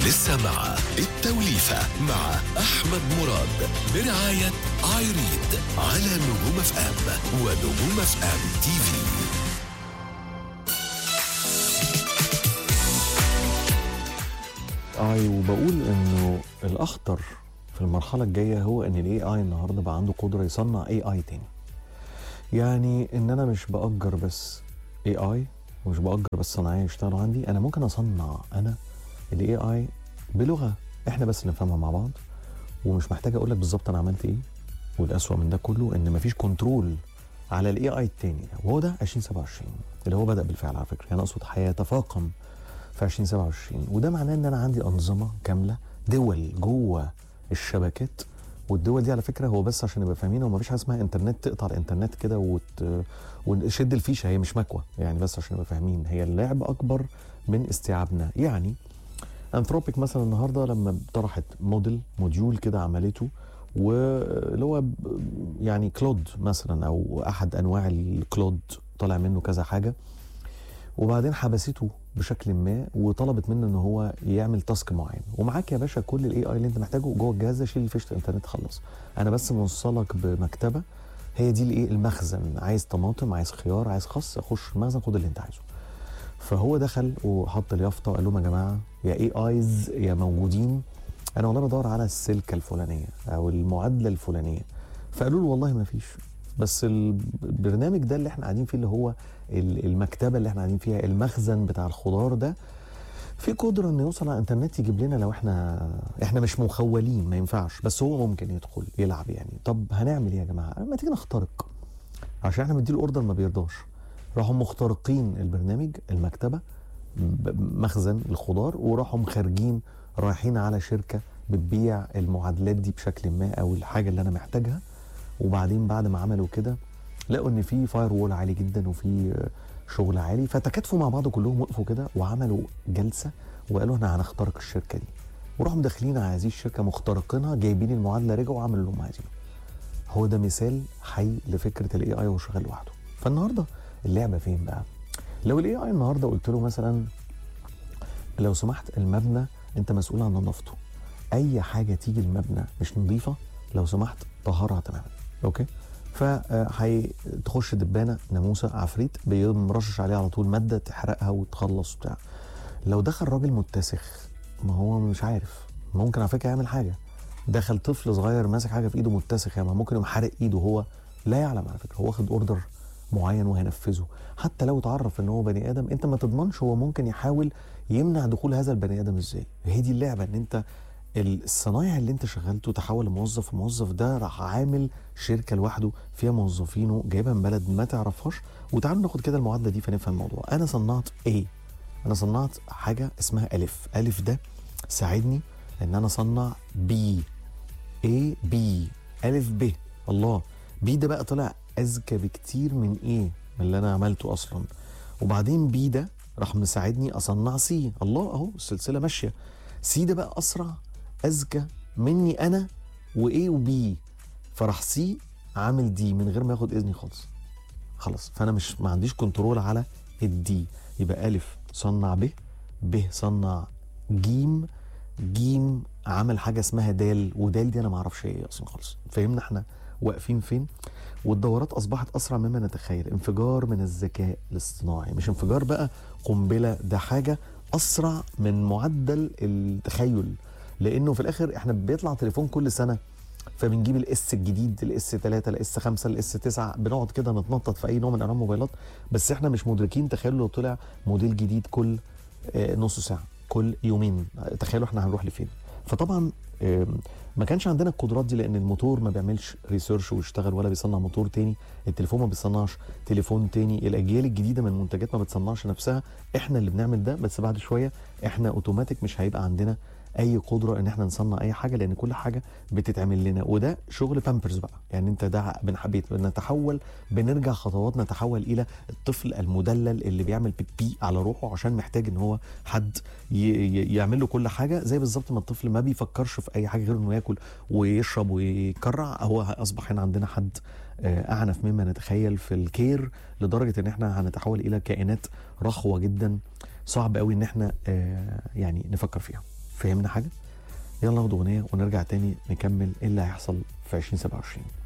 لسه مع التوليفة مع أحمد مراد برعاية ايريد على نجوم اف ام ونجوم اف ام تي في اي وبقول انه الاخطر في المرحله الجايه هو ان الاي اي النهارده بقى عنده قدره يصنع اي اي تاني يعني ان انا مش باجر بس اي اي ومش باجر بس صناعيه يشتغلوا عندي انا ممكن اصنع انا الاي اي بلغه احنا بس نفهمها مع بعض ومش محتاج اقول لك بالظبط انا عملت ايه والاسوأ من ده كله ان مفيش كنترول على الاي اي التاني ده وهو ده 2027 اللي هو بدا بالفعل على فكره يعني اقصد هيتفاقم في 2027 وده معناه ان انا عندي انظمه كامله دول جوه الشبكات والدول دي على فكره هو بس عشان نبقى فاهمين هو مفيش حاجه اسمها انترنت تقطع الانترنت كده وت... وشد الفيشه هي مش مكوى يعني بس عشان نبقى فاهمين هي اللعب اكبر من استيعابنا يعني انثروبيك مثلا النهارده لما طرحت موديل موديول كده عملته واللي هو ب- يعني كلود مثلا او احد انواع الكلود طالع منه كذا حاجه وبعدين حبسته بشكل ما وطلبت منه ان هو يعمل تاسك معين ومعاك يا باشا كل الاي اي اللي انت محتاجه جوه الجهاز ده شيل فيشه الانترنت خلص انا بس موصلك بمكتبه هي دي الايه المخزن عايز طماطم عايز خيار عايز خس اخش المخزن خد اللي انت عايزه فهو دخل وحط اليافطه وقال لهم يا جماعه يا اي ايز يا موجودين انا والله بدور على السلكه الفلانيه او المعادله الفلانيه فقالوا له والله ما فيش بس البرنامج ده اللي احنا قاعدين فيه اللي هو ال- المكتبه اللي احنا قاعدين فيها المخزن بتاع الخضار ده في قدره انه يوصل على الانترنت يجيب لنا لو احنا احنا مش مخولين ما ينفعش بس هو ممكن يدخل يلعب يعني طب هنعمل ايه يا جماعه ما تيجي نخترق عشان احنا مديله اوردر ما بيرضاش راحوا مخترقين البرنامج المكتبه ب- مخزن الخضار وراحوا مخارجين رايحين على شركه بتبيع المعادلات دي بشكل ما او الحاجه اللي انا محتاجها وبعدين بعد ما عملوا كده لقوا ان في فاير وول عالي جدا وفي آه، شغل عالي فتكاتفوا مع بعض كلهم وقفوا كده وعملوا جلسه وقالوا احنا هنخترق الشركه دي وراحوا داخلين على هذه الشركه مخترقينها جايبين المعادله رجعوا وعملوا اللي هم عايزينه هو ده مثال حي لفكره الاي اي وهو شغال لوحده فالنهارده اللعبه فين بقى لو الاي اي النهارده قلت له مثلا لو سمحت المبنى انت مسؤول عن نظافته اي حاجه تيجي المبنى مش نظيفه لو سمحت طهرها تماما اوكي فهتخش دبانه ناموسه عفريت بيمرشش عليها على طول ماده تحرقها وتخلص بتاع لو دخل راجل متسخ ما هو مش عارف ممكن على فكره يعمل حاجه دخل طفل صغير ماسك حاجه في ايده متسخ يعني ممكن يقوم حارق ايده هو لا يعلم على فكره هو واخد اوردر معين وهينفذه حتى لو اتعرف ان هو بني ادم انت ما تضمنش هو ممكن يحاول يمنع دخول هذا البني ادم ازاي هي دي اللعبه ان انت الصنايع اللي انت شغلته تحول لموظف الموظف ده راح عامل شركه لوحده فيها موظفينه جايبها من بلد ما تعرفهاش وتعالوا ناخد كده المعادله دي فنفهم الموضوع انا صنعت ايه انا صنعت حاجه اسمها الف الف ده ساعدني ان انا اصنع بي اي بي الف ب الله بي ده بقى طلع اذكى بكتير من ايه من اللي انا عملته اصلا وبعدين بي ده راح مساعدني اصنع سي الله اهو السلسله ماشيه سي ده بقى اسرع اذكى مني انا وايه وبي فراح سي عامل دي من غير ما ياخد اذني خالص خلاص فانا مش ما عنديش كنترول على الدي يبقى الف صنع ب ب صنع جيم جيم عمل حاجه اسمها دال ودال دي انا ما اعرفش ايه اصلا خالص فهمنا احنا واقفين فين والدورات اصبحت اسرع مما نتخيل انفجار من الذكاء الاصطناعي مش انفجار بقى قنبله ده حاجه اسرع من معدل التخيل لانه في الاخر احنا بيطلع تليفون كل سنه فبنجيب الاس الجديد الاس 3 الاس 5 الاس 9 بنقعد كده نتنطط في اي نوع من انواع الموبايلات بس احنا مش مدركين تخيلوا لو طلع موديل جديد كل آه، نص ساعه كل يومين تخيلوا احنا هنروح لفين فطبعا آم، ما كانش عندنا القدرات دي لان الموتور ما بيعملش ريسيرش ويشتغل ولا بيصنع موتور تاني التليفون ما بيصنعش تليفون تاني الاجيال الجديده من المنتجات ما بتصنعش نفسها احنا اللي بنعمل ده بس بعد شويه احنا اوتوماتيك مش هيبقى عندنا اي قدره ان احنا نصنع اي حاجه لان كل حاجه بتتعمل لنا وده شغل بامبرز بقى يعني انت ده بنحبيت بنتحول بنرجع خطوات نتحول الى الطفل المدلل اللي بيعمل بيبي على روحه عشان محتاج ان هو حد ي- ي- يعمل له كل حاجه زي بالظبط ما الطفل ما بيفكرش في اي حاجه غير انه ياكل ويشرب ويكرع هو اصبح هنا عندنا حد آه، اعنف مما نتخيل في الكير لدرجه ان احنا هنتحول الى كائنات رخوه جدا صعب قوي ان احنا آه، يعني نفكر فيها فهمنا حاجه يلا ناخد اغنيه ونرجع تاني نكمل ايه اللي هيحصل في 2027